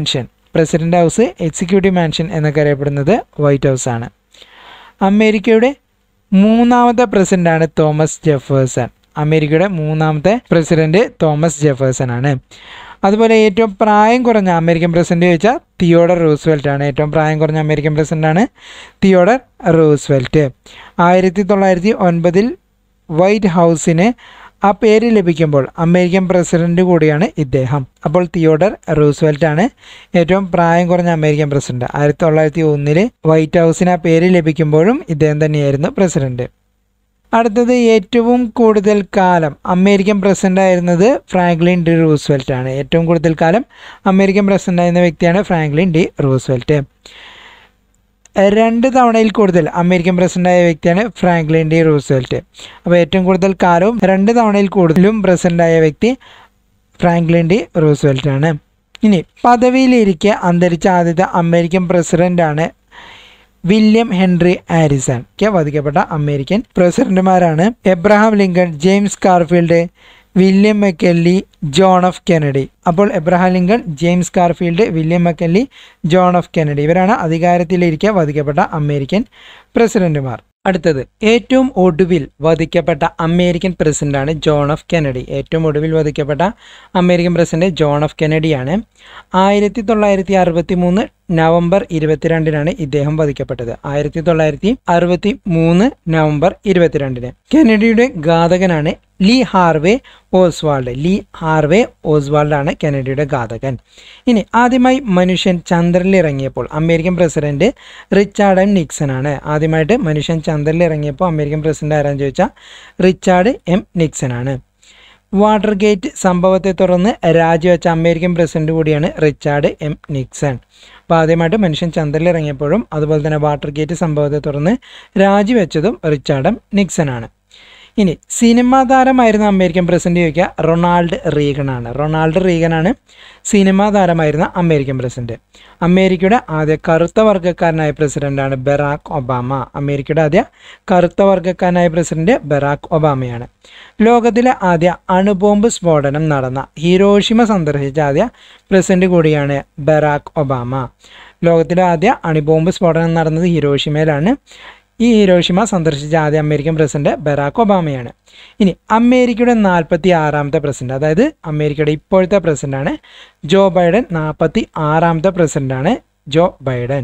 president house executive mansion എന്നൊക്കെ അറിയപ്പെടുന്നത് വൈറ്റ് ഹൗസ് ആണ് അമേരിക്കയുടെ മൂന്നാമത്തെ പ്രസിഡന്റാണ് തോമസ് ജെഫേഴ്സൺ അമേരിക്കയുടെ മൂന്നാമത്തെ പ്രസിഡന്റ് തോമസ് ജെഫേഴ്സൺ ആണ് അതുപോലെ ഏറ്റവും പ്രായം കുറഞ്ഞ അമേരിക്കൻ പ്രസിഡന്റ് ചോദിച്ചാൽ തിയോഡർ റൂസ്വെൽറ്റ് ആണ് ഏറ്റവും പ്രായം കുറഞ്ഞ അമേരിക്കൻ പ്രസിഡന്റാണ് തിയോഡർ റൂസ്വെൽറ്റ് ആയിരത്തി തൊള്ളായിരത്തി ഒൻപതിൽ വൈറ്റ് ഹൗസിന് ആ പേര് ലഭിക്കുമ്പോൾ അമേരിക്കൻ പ്രസിഡന്റ് കൂടിയാണ് ഇദ്ദേഹം അപ്പോൾ തിയോഡർ റൂസ്വെൽറ്റ് ആണ് ഏറ്റവും പ്രായം കുറഞ്ഞ അമേരിക്കൻ പ്രസിഡന്റ് ആയിരത്തി തൊള്ളായിരത്തി ഒന്നില് വൈറ്റ് ഹൗസിന് ആ പേര് ലഭിക്കുമ്പോഴും ഇദ്ദേഹം തന്നെയായിരുന്നു പ്രസിഡന്റ് അടുത്തത് ഏറ്റവും കൂടുതൽ കാലം അമേരിക്കൻ പ്രസിഡന്റ് ആയിരുന്നത് ഫ്രാങ്ക്ലിൻ ഡി റൂസ്വെൽറ്റ് ആണ് ഏറ്റവും കൂടുതൽ കാലം അമേരിക്കൻ പ്രസിഡന്റ് ആയിരുന്ന വ്യക്തിയാണ് ഫ്രാങ്ക്ലിൻ ഡി റൂസ്വെൽറ്റ് രണ്ട് തവണയിൽ കൂടുതൽ അമേരിക്കൻ പ്രസിഡന്റായ വ്യക്തിയാണ് ഫ്രാങ്ക്ലിൻ ഡി റൂസ്വെൽറ്റ് അപ്പോൾ ഏറ്റവും കൂടുതൽ കാലവും രണ്ട് തവണയിൽ കൂടുതലും പ്രസിഡന്റായ വ്യക്തി ഫ്രാങ്ക്ലിൻ ഡി റൂസ്വെൽറ്റ് ആണ് ഇനി പദവിയിലിരിക്കെ അന്തരിച്ച ആദ്യത്തെ അമേരിക്കൻ പ്രസിഡന്റാണ് വില്യം ഹെൻറി ഹാരിസൺ ഒക്കെ വധിക്കപ്പെട്ട അമേരിക്കൻ പ്രസിഡന്റുമാരാണ് Abraham Lincoln James Garfield William McKinley John F Kennedy അപ്പോൾ Abraham Lincoln James Garfield William McKinley John F Kennedy ഇവരാണ് അധികാരത്തിലിരിക്കെ വധിക്കപ്പെട്ട അമേരിക്കൻ പ്രസിഡന്റുമാർ അടുത്തത് ഏറ്റവും ഒടുവിൽ വധിക്കപ്പെട്ട അമേരിക്കൻ പ്രസിഡന്റാണ് ജോൺ ഓഫ് കെനഡി ഏറ്റവും ഒടുവിൽ വധിക്കപ്പെട്ട അമേരിക്കൻ പ്രസിഡന്റ് ജോൺ ഓഫ് കെനഡിയാണ് ആയിരത്തി തൊള്ളായിരത്തി അറുപത്തി മൂന്ന് നവംബർ ഇരുപത്തിരണ്ടിനാണ് ഇദ്ദേഹം വധിക്കപ്പെട്ടത് ആയിരത്തി തൊള്ളായിരത്തി അറുപത്തി മൂന്ന് നവംബർ ഇരുപത്തിരണ്ടിന് കെനഡിയുടെ ഘാതകനാണ് Lee Harvey Oswald Lee Harvey Oswald ആണ് കെനഡിയുടെ ഘാതകൻ ഇനി ആദ്യമായി മനുഷ്യൻ ചന്ദ്രനിൽ ഇറങ്ങിയപ്പോൾ American president Richard M Nixon ആണ് ആദ്യമായിട്ട് മനുഷ്യൻ ചന്ദ്രനിൽ ഇറങ്ങിയപ്പോൾ അമേരിക്കൻ പ്രസിഡന്റ് ആരാന്ന് ചോദിച്ചാൽ റിച്ചാർഡ് എം നിക്സൺ ആണ് വാട്ടർ ഗേറ്റ് സംഭവത്തെ തുടർന്ന് രാജിവെച്ച അമേരിക്കൻ പ്രസിഡന്റ് കൂടിയാണ് റിച്ചാർഡ് എം നിക്സൺ അപ്പോൾ ആദ്യമായിട്ട് മനുഷ്യൻ ചന്ദ്രനിൽ ഇറങ്ങിയപ്പോഴും അതുപോലെ തന്നെ വാട്ടർ ഗേറ്റ് സംഭവത്തെ തുടർന്ന് രാജിവെച്ചതും റിച്ചാർഡ് എം നിക്സൺ ആണ് ഇനി സിനിമാ താരമായിരുന്ന അമേരിക്കൻ പ്രസിഡന്റ് ചോദിക്കുക റൊണാൾഡ് റീഗൻ ആണ് റൊണാൾഡ് റീഗൻ ആണ് സിനിമാ താരമായിരുന്ന അമേരിക്കൻ പ്രസിഡന്റ് അമേരിക്കയുടെ ആദ്യ കറുത്ത വർഗ്ഗക്കാരനായ പ്രസിഡന്റാണ് ബറാക്ക് ഒബാമ അമേരിക്കയുടെ ആദ്യ കറുത്ത വർഗ്ഗക്കാരനായ പ്രസിഡന്റ് ബറാക്ക് ഒബാമയാണ് ലോകത്തിലെ ആദ്യ അണുബോംബ് സ്ഫോടനം നടന്ന ഹിരോഷിമ സന്ദർശിച്ച ആദ്യ പ്രസിഡന്റ് കൂടിയാണ് ബറാക്ക് ഒബാമ ലോകത്തിലെ ആദ്യ അണുബോംബ് സ്ഫോടനം നടന്നത് ഹിരോഷിമയിലാണ് ഈ ഹിരോഷിമ സന്ദർശിച്ച ആദ്യ അമേരിക്കൻ പ്രസിഡന്റ് ബറാക്ക് ഒബാമയാണ് ഇനി അമേരിക്കയുടെ നാൽപ്പത്തി ആറാമത്തെ പ്രസിഡന്റ് അതായത് അമേരിക്കയുടെ ഇപ്പോഴത്തെ പ്രസിഡന്റാണ് ജോ ബൈഡൻ നാൽപ്പത്തി ആറാമത്തെ പ്രസിഡന്റാണ് ജോ ബൈഡൻ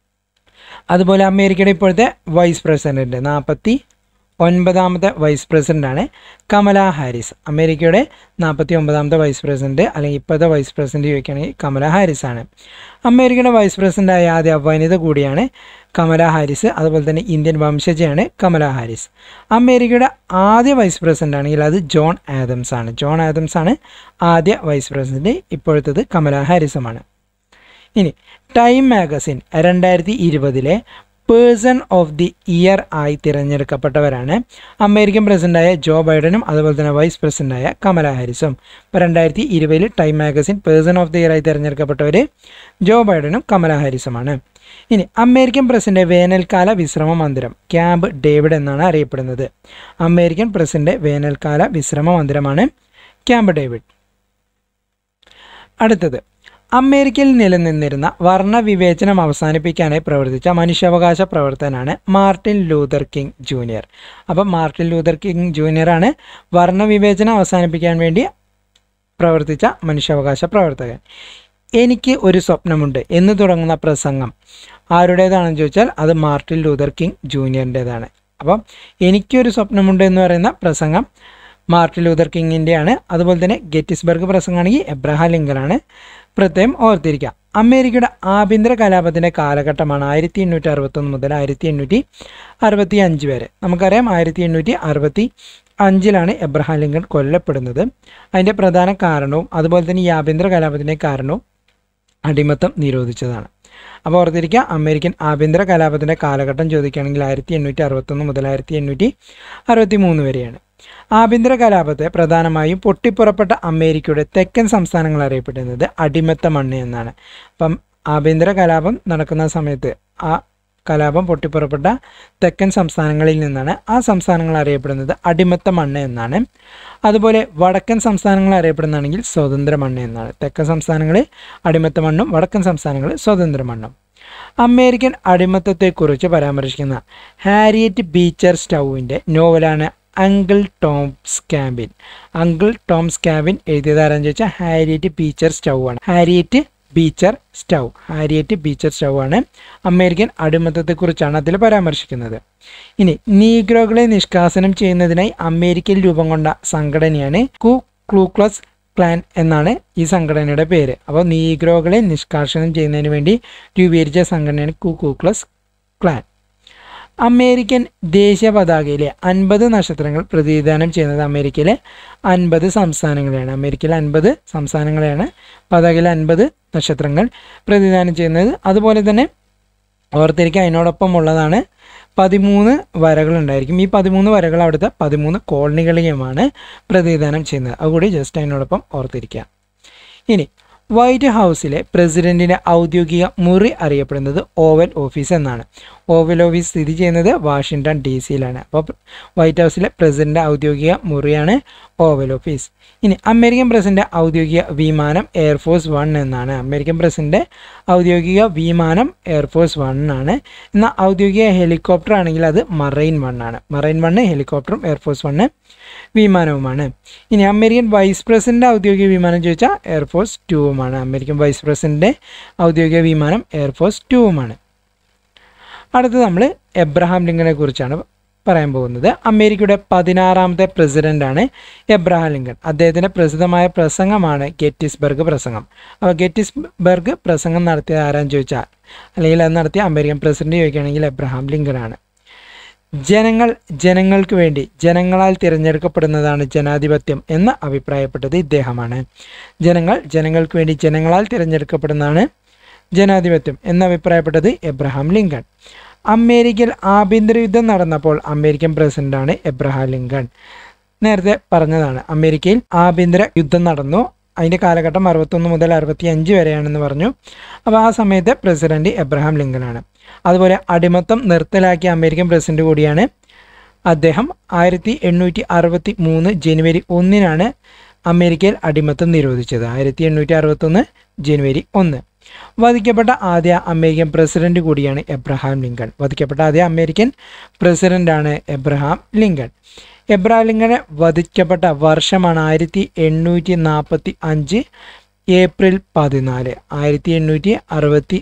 അതുപോലെ അമേരിക്കയുടെ ഇപ്പോഴത്തെ വൈസ് പ്രസിഡന്റ് നാൽപ്പത്തി ഒൻപതാമത്തെ വൈസ് പ്രസിഡന്റാണ് കമല ഹാരിസ് അമേരിക്കയുടെ നാൽപ്പത്തി ഒമ്പതാമത്തെ വൈസ് പ്രസിഡന്റ് അല്ലെങ്കിൽ ഇപ്പോഴത്തെ വൈസ് പ്രസിഡന്റ് ചോദിക്കുകയാണെങ്കിൽ കമല ഹാരിസ് ആണ് അമേരിക്കയുടെ വൈസ് പ്രസിഡന്റായ ആദ്യ വനിത കൂടിയാണ് കമല ഹാരിസ് അതുപോലെ തന്നെ ഇന്ത്യൻ വംശജയാണ് കമല ഹാരിസ് അമേരിക്കയുടെ ആദ്യ വൈസ് പ്രസിഡന്റ് ആണെങ്കിൽ അത് ജോൺ ആദംസ് ആണ് ജോൺ ആദംസ് ആണ് ആദ്യ വൈസ് പ്രസിഡന്റ് ഇപ്പോഴത്തത് കമല ഹാരിസുമാണ് ഇനി ടൈം മാഗസിൻ രണ്ടായിരത്തി ഇരുപതിലെ പേഴ്സൺ ഓഫ് ദി ഇയർ ആയി തിരഞ്ഞെടുക്കപ്പെട്ടവരാണ് അമേരിക്കൻ പ്രസിഡന്റായ ജോ ബൈഡനും അതുപോലെ തന്നെ വൈസ് പ്രസിഡന്റായ കമല ഹാരിസും ഇപ്പോൾ രണ്ടായിരത്തി ഇരുപതിൽ Time magazine person of the year ആയി തിരഞ്ഞെടുക്കപ്പെട്ടവർ ജോ ബൈഡനും കമല ഹാരിസുമാണ് ഇനി അമേരിക്കൻ പ്രസിഡന്റ് വേനൽക്കാല വിശ്രമ മന്ദിരം ക്യാമ്പ് ഡേവിഡ് എന്നാണ് അറിയപ്പെടുന്നത് അമേരിക്കൻ പ്രസിഡന്റ് വേനൽക്കാല വിശ്രമ മന്ദിരമാണ് ക്യാമ്പ് ഡേവിഡ് അടുത്തത് അമേരിക്കയിൽ നിലനിന്നിരുന്ന വർണ്ണവിവേചനം അവസാനിപ്പിക്കാനായി പ്രവർത്തിച്ച മനുഷ്യാവകാശ പ്രവർത്തനാണ് മാർട്ടിൻ ലൂതർ കിങ് ജൂനിയർ അപ്പം മാർട്ടിൻ ലൂതർ കിങ് ജൂനിയറാണ് വർണ്ണവിവേചനം അവസാനിപ്പിക്കാൻ വേണ്ടി പ്രവർത്തിച്ച മനുഷ്യാവകാശ പ്രവർത്തകൻ എനിക്ക് ഒരു സ്വപ്നമുണ്ട് എന്ന് തുടങ്ങുന്ന പ്രസംഗം ആരുടേതാണെന്ന് ചോദിച്ചാൽ അത് മാർട്ടിൻ ലൂതർ കിങ് ജൂനിയറിൻ്റെതാണ് അപ്പം എനിക്കൊരു സ്വപ്നമുണ്ട് എന്ന് പറയുന്ന പ്രസംഗം മാർട്ടിൻ ലൂതർ കിങ്ങിൻ്റെയാണ് അതുപോലെ തന്നെ ഗെറ്റിസ്ബർഗ് പ്രസംഗമാണെങ്കിൽ എബ്രഹാം ലിങ്കനാണ് പ്രത്യേകം ഓർത്തിരിക്കുക അമേരിക്കയുടെ ആഭ്യന്തര കലാപത്തിൻ്റെ കാലഘട്ടമാണ് ആയിരത്തി എണ്ണൂറ്റി അറുപത്തൊന്ന് മുതൽ ആയിരത്തി എണ്ണൂറ്റി അറുപത്തി അഞ്ച് വരെ നമുക്കറിയാം ആയിരത്തി എണ്ണൂറ്റി അറുപത്തി അഞ്ചിലാണ് എബ്രഹാം ലിങ്കൺ കൊല്ലപ്പെടുന്നത് അതിൻ്റെ പ്രധാന കാരണവും അതുപോലെ തന്നെ ഈ ആഭ്യന്തര കലാപത്തിൻ്റെ കാരണവും അടിമത്തം നിരോധിച്ചതാണ് അപ്പോൾ ഓർത്തിരിക്കുക അമേരിക്കൻ ആഭ്യന്തര കലാപത്തിൻ്റെ കാലഘട്ടം ചോദിക്കുകയാണെങ്കിൽ ആയിരത്തി എണ്ണൂറ്റി അറുപത്തൊന്ന് മുതൽ ആയിരത്തി എണ്ണൂറ്റി അറുപത്തി മൂന്ന് വരെയാണ് ആഭ്യന്തര കലാപത്തെ പ്രധാനമായും പൊട്ടിപ്പുറപ്പെട്ട അമേരിക്കയുടെ തെക്കൻ സംസ്ഥാനങ്ങൾ അറിയപ്പെടുന്നത് അടിമത്ത മണ്ണ് എന്നാണ് അപ്പം ആഭ്യന്തര കലാപം നടക്കുന്ന സമയത്ത് ആ കലാപം പൊട്ടിപ്പുറപ്പെട്ട തെക്കൻ സംസ്ഥാനങ്ങളിൽ നിന്നാണ് ആ സംസ്ഥാനങ്ങൾ അറിയപ്പെടുന്നത് അടിമത്ത മണ്ണ് എന്നാണ് അതുപോലെ വടക്കൻ സംസ്ഥാനങ്ങൾ അറിയപ്പെടുന്നതാണെങ്കിൽ സ്വതന്ത്ര മണ്ണ് എന്നാണ് തെക്കൻ സംസ്ഥാനങ്ങളിൽ അടിമത്ത മണ്ണും വടക്കൻ സംസ്ഥാനങ്ങളിൽ സ്വതന്ത്ര മണ്ണും അമേരിക്കൻ അടിമത്തത്തെക്കുറിച്ച് പരാമർശിക്കുന്ന ഹാരിയറ്റ് ബീച്ചർ സ്റ്റൗവിൻ്റെ നോവലാണ് Uncle Tom's Cabin Uncle Tom's Cabin എഴുതിയതാരെന്ന് ചോദിച്ചാൽ ഹാരിയറ്റ് ബീച്ചർ സ്റ്റൗ ആണ് Harriet Beecher Stowe Harriet Beecher Stowe ആണ് അമേരിക്കൻ അടിമത്തത്തെക്കുറിച്ചാണ് അതിൽ പരാമർശിക്കുന്നത് ഇനി നീഗ്രോകളെ നിഷ്കാസനം ചെയ്യുന്നതിനായി അമേരിക്കയിൽ രൂപം കൊണ്ട സംഘടനയാണ് കു ക്ലൂക്ലസ് ക്ലാൻ എന്നാണ് ഈ സംഘടനയുടെ പേര് അപ്പോൾ നീഗ്രോകളെ നിഷ്കാസനം ചെയ്യുന്നതിന് വേണ്ടി രൂപീകരിച്ച സംഘടനയാണ് കു ക്ലൂക്ലസ് ക്ലാൻ അമേരിക്കൻ ദേശീയ പതാകയിലെ അൻപത് നക്ഷത്രങ്ങൾ പ്രതിനിധാനം ചെയ്യുന്നത് അമേരിക്കയിലെ അൻപത് സംസ്ഥാനങ്ങളെയാണ് അമേരിക്കയിലെ അൻപത് സംസ്ഥാനങ്ങളെയാണ് പതാകയിലെ അൻപത് നക്ഷത്രങ്ങൾ പ്രതിനിധാനം ചെയ്യുന്നത് അതുപോലെ തന്നെ ഓർത്തിരിക്കുക അതിനോടൊപ്പം ഉള്ളതാണ് പതിമൂന്ന് വരകളുണ്ടായിരിക്കും ഈ പതിമൂന്ന് വരകൾ അവിടുത്തെ പതിമൂന്ന് കോളനികളെയുമാണ് പ്രതിനിധാനം ചെയ്യുന്നത് അതുകൂടി ജസ്റ്റ് അതിനോടൊപ്പം ഓർത്തിരിക്കുക ഇനി വൈറ്റ് ഹൗസിലെ പ്രസിഡന്റിന്റെ ഔദ്യോഗിക മുറി അറിയപ്പെടുന്നത് ഓവൽ ഓഫീസ് എന്നാണ് ഓവൽ ഓഫീസ് സ്ഥിതി ചെയ്യുന്നത് വാഷിങ്ടൺ ഡി സിയിലാണ് അപ്പോൾ വൈറ്റ് ഹൗസിലെ പ്രസിഡന്റ് ഔദ്യോഗിക മുറിയാണ് ഓവൽ ഓഫീസ് ഇനി അമേരിക്കൻ പ്രസിഡന്റ് ഔദ്യോഗിക വിമാനം എയർഫോഴ്സ് വൺ എന്നാണ് അമേരിക്കൻ പ്രസിഡന്റ് ഔദ്യോഗിക വിമാനം എയർഫോഴ്സ് വൺ ആണ് എന്നാൽ ഔദ്യോഗിക ഹെലികോപ്റ്റർ ആണെങ്കിൽ അത് മറൈൻ വൺ ആണ് മറൈൻ വണ്ണ് ഹെലികോപ്റ്ററും എയർഫോഴ്സ് വണ്ണ് വിമാനവുമാണ് ഇനി അമേരിക്കൻ വൈസ് പ്രസിഡന്റ് ഔദ്യോഗിക വിമാനം ചോദിച്ചാൽ എയർഫോഴ്സ് ടുവുമാണ് അമേരിക്കൻ വൈസ് പ്രസിഡന്റ് ഔദ്യോഗിക വിമാനം എയർഫോഴ്സ് ടുവുമാണ് അടുത്തത് നമ്മൾ എബ്രഹാം ലിങ്കനെ കുറിച്ചാണ് പറയാൻ പോകുന്നത് അമേരിക്കയുടെ പതിനാറാമത്തെ പ്രസിഡന്റാണ് എബ്രഹാം ലിങ്കൺ അദ്ദേഹത്തിൻ്റെ പ്രസിദ്ധമായ പ്രസംഗമാണ് ഗെറ്റിസ്ബർഗ് പ്രസംഗം അപ്പോൾ ഗെറ്റിസ്ബർഗ് പ്രസംഗം നടത്തിയ ആരാന്ന് ചോദിച്ചാൽ അല്ലെങ്കിൽ അത് നടത്തിയ അമേരിക്കൻ പ്രസിഡന്റ് ചോദിക്കുകയാണെങ്കിൽ എബ്രഹാം ലിങ്കൺ ആണ് ജനങ്ങൾ ജനങ്ങൾക്ക് വേണ്ടി ജനങ്ങളാൽ തിരഞ്ഞെടുക്കപ്പെടുന്നതാണ് ജനാധിപത്യം എന്ന് അഭിപ്രായപ്പെട്ടത് ഇദ്ദേഹമാണ് ജനങ്ങൾ ജനങ്ങൾക്ക് വേണ്ടി ജനങ്ങളാൽ തിരഞ്ഞെടുക്കപ്പെടുന്നതാണ് ജനാധിപത്യം എന്ന് അഭിപ്രായപ്പെട്ടത് എബ്രഹാം ലിങ്കൺ അമേരിക്കയിൽ ആഭ്യന്തര യുദ്ധം നടന്നപ്പോൾ അമേരിക്കൻ പ്രസിഡന്റാണ് എബ്രഹാം ലിങ്കൺ നേരത്തെ പറഞ്ഞതാണ് അമേരിക്കയിൽ ആഭ്യന്തര യുദ്ധം നടന്നു അതിൻ്റെ കാലഘട്ടം അറുപത്തൊന്ന് മുതൽ അറുപത്തി അഞ്ച് വരെയാണെന്ന് പറഞ്ഞു അപ്പോൾ ആ സമയത്തെ പ്രസിഡന്റ് എബ്രഹാം ലിങ്കനാണ് അതുപോലെ അടിമത്തം നിർത്തലാക്കിയ അമേരിക്കൻ പ്രസിഡന്റ് കൂടിയാണ് അദ്ദേഹം ആയിരത്തി എണ്ണൂറ്റി അറുപത്തി മൂന്ന് ജനുവരി ഒന്നിനാണ് അമേരിക്കയിൽ അടിമത്തം നിരോധിച്ചത് ആയിരത്തി എണ്ണൂറ്റി അറുപത്തൊന്ന് ജനുവരി ഒന്ന് വധിക്കപ്പെട്ട ആദ്യ അമേരിക്കൻ പ്രസിഡന്റ് കൂടിയാണ് എബ്രഹാം ലിങ്കൺ വധിക്കപ്പെട്ട ആദ്യ അമേരിക്കൻ പ്രസിഡന്റാണ് എബ്രഹാം ലിങ്കൺ എബ്രഹാം ലിങ്കനെ വധിക്കപ്പെട്ട വർഷമാണ് ആയിരത്തി എണ്ണൂറ്റി നാൽപ്പത്തി അഞ്ച് ഏപ്രിൽ പതിനാല് ആയിരത്തി എണ്ണൂറ്റി അറുപത്തി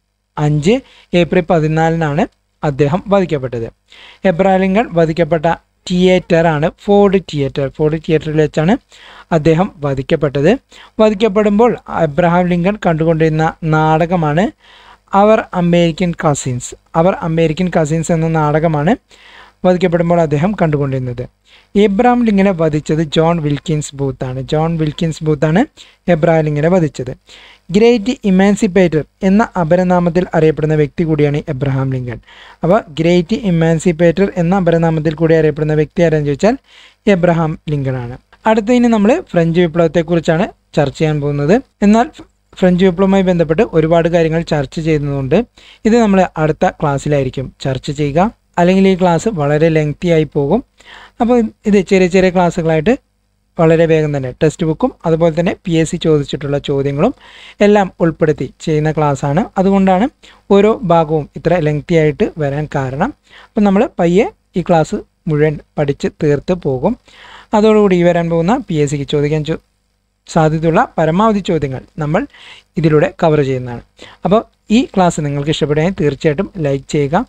അഞ്ച് ഏപ്രിൽ പതിനാലിനാണ് അദ്ദേഹം വധിക്കപ്പെട്ടത് എബ്രഹാം ലിങ്കൺ വധിക്കപ്പെട്ട തിയേറ്റർ ആണ് ഫോർഡ് തിയേറ്റർ ഫോർഡ് തിയേറ്ററിൽ വെച്ചാണ് അദ്ദേഹം വധിക്കപ്പെട്ടത് വധിക്കപ്പെടുമ്പോൾ എബ്രഹാം ലിങ്കൺ കണ്ടുകൊണ്ടിരുന്ന നാടകമാണ് Our American Cousins Our American Cousins എന്ന നാടകമാണ് വധിക്കപ്പെടുമ്പോൾ അദ്ദേഹം കണ്ടുകൊണ്ടിരുന്നത് എബ്രഹാം ലിങ്കനെ വധിച്ചത് ജോൺ വിൽക്കിൻസ് ബൂത്താണ് ജോൺ വിൽക്കിൻസ് ബൂത്താണ് എബ്രഹാം ലിങ്കനെ വധിച്ചത് ഗ്രേറ്റ് ഇമാൻസിപ്പേറ്റർ എന്ന അപരനാമത്തിൽ അറിയപ്പെടുന്ന വ്യക്തി കൂടിയാണ് എബ്രഹാം ലിങ്കൺ അപ്പോൾ ഗ്രേറ്റ് ഇമാൻസിപ്പേറ്റർ എന്ന അപരനാമത്തിൽ കൂടി അറിയപ്പെടുന്ന വ്യക്തി ആരെന്ന് ചോദിച്ചാൽ എബ്രഹാം ലിങ്കൺ ആണ് അടുത്തതിന് നമ്മൾ ഫ്രഞ്ച് വിപ്ലവത്തെക്കുറിച്ചാണ് ചർച്ച ചെയ്യാൻ പോകുന്നത് എന്നാൽ ഫ്രഞ്ച് വിപ്ലവവുമായി ബന്ധപ്പെട്ട് ഒരുപാട് കാര്യങ്ങൾ ചർച്ച ചെയ്യുന്നതുകൊണ്ട് ഇത് നമ്മൾ അടുത്ത ക്ലാസ്സിലായിരിക്കും ചർച്ച ചെയ്യുക അല്ലെങ്കിൽ ഈ ക്ലാസ് വളരെ ലെങ്തി ആയി പോകും അപ്പോൾ ഇത് ചെറിയ ചെറിയ ക്ലാസ്സുകളായിട്ട് വളരെ വേഗം തന്നെ ടെക്സ്റ്റ് ബുക്കും അതുപോലെ തന്നെ പി എസ് സി ചോദിച്ചിട്ടുള്ള ചോദ്യങ്ങളും എല്ലാം ഉൾപ്പെടുത്തി ചെയ്യുന്ന ക്ലാസ്സാണ് അതുകൊണ്ടാണ് ഓരോ ഭാഗവും ഇത്ര ലെങ്തി ആയിട്ട് വരാൻ കാരണം അപ്പം നമ്മൾ പയ്യെ ഈ ക്ലാസ് മുഴുവൻ പഠിച്ച് തീർത്ത് പോകും അതോടുകൂടി ഈ വരാൻ പോകുന്ന പി എസ് സിക്ക് ചോദിക്കാൻ ചോ സാധ്യതയുള്ള പരമാവധി ചോദ്യങ്ങൾ നമ്മൾ ഇതിലൂടെ കവർ ചെയ്യുന്നതാണ് അപ്പോൾ ഈ ക്ലാസ് നിങ്ങൾക്ക് ഇഷ്ടപ്പെടുകയാണെങ്കിൽ തീർച്ചയായിട്ടും ലൈക്ക് ചെയ്യുക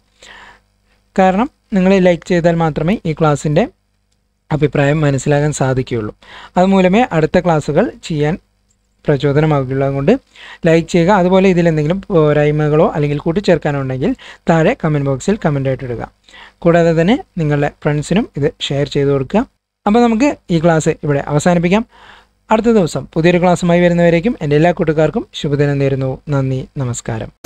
കാരണം നിങ്ങൾ ലൈക്ക് ചെയ്താൽ മാത്രമേ ഈ ക്ലാസ്സിൻ്റെ അഭിപ്രായം മനസ്സിലാക്കാൻ സാധിക്കുകയുള്ളൂ അതുമൂലമേ അടുത്ത ക്ലാസ്സുകൾ ചെയ്യാൻ പ്രചോദനമാകുകയുള്ളൂ അതുകൊണ്ട് ലൈക്ക് ചെയ്യുക അതുപോലെ ഇതിലെന്തെങ്കിലും പോരായ്മകളോ അല്ലെങ്കിൽ കൂട്ടിച്ചേർക്കാനോ ഉണ്ടെങ്കിൽ താഴെ കമൻറ്റ് ബോക്സിൽ കമൻ്റായിട്ട് ഇടുക കൂടാതെ തന്നെ നിങ്ങളുടെ ഫ്രണ്ട്സിനും ഇത് ഷെയർ ചെയ്ത് കൊടുക്കുക അപ്പോൾ നമുക്ക് ഈ ക്ലാസ് ഇവിടെ അവസാനിപ്പിക്കാം അടുത്ത ദിവസം പുതിയൊരു ക്ലാസ്സുമായി വരുന്നവരേക്കും എൻ്റെ എല്ലാ കൂട്ടുകാർക്കും ശുഭദിനം നേരുന്നു നന്ദി നമസ്കാരം